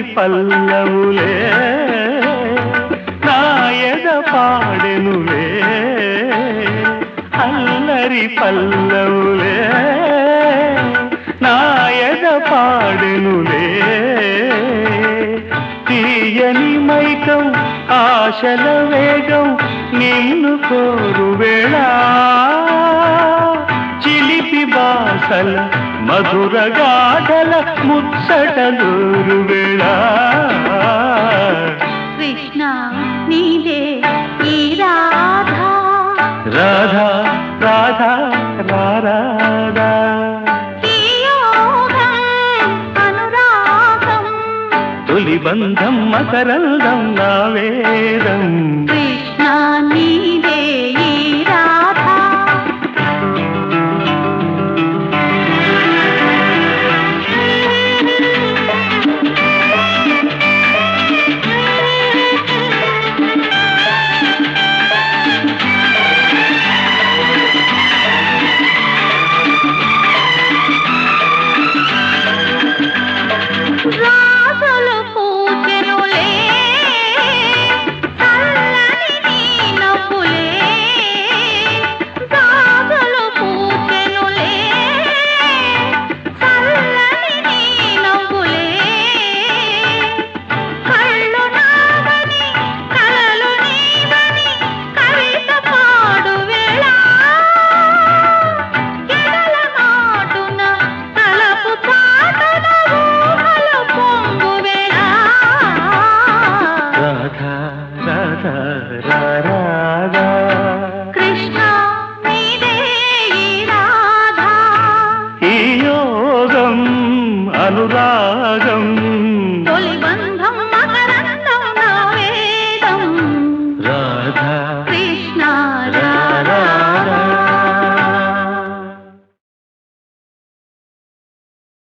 పల్లవులే నాయద పాడెనులే అల్లరి పల్లవులే నాయద పాడెనులే తీయని మైకం ఆశల వేగం నిన్ను కోరు వేళ చిలిపి బాసల మధుర గాథల ముచ్చటలూరు వేళ కృష్ణ నీదే ఈ రాధా రాధా రాధా రాధా ఈ యోగం అనురాగం తొలి బంధం మకరందం నా వేదం కృష్ణ నీదే ఈ రాధా రాసులు పూచెనులే చల్లని నీ నవ్వులే రాసులు పూచెనులే చల్లని నీ నవ్వులే కళ్ళు నావని కలలు నీవని కవిత పాడు వేళ ఎడల నాటున తలపు చాటున ఊహల పొంగు వేళ రాధా రాధా రాధా కృష్ణ నీదే ఈ రాధా ఈ యోగం అనురాగం తొలి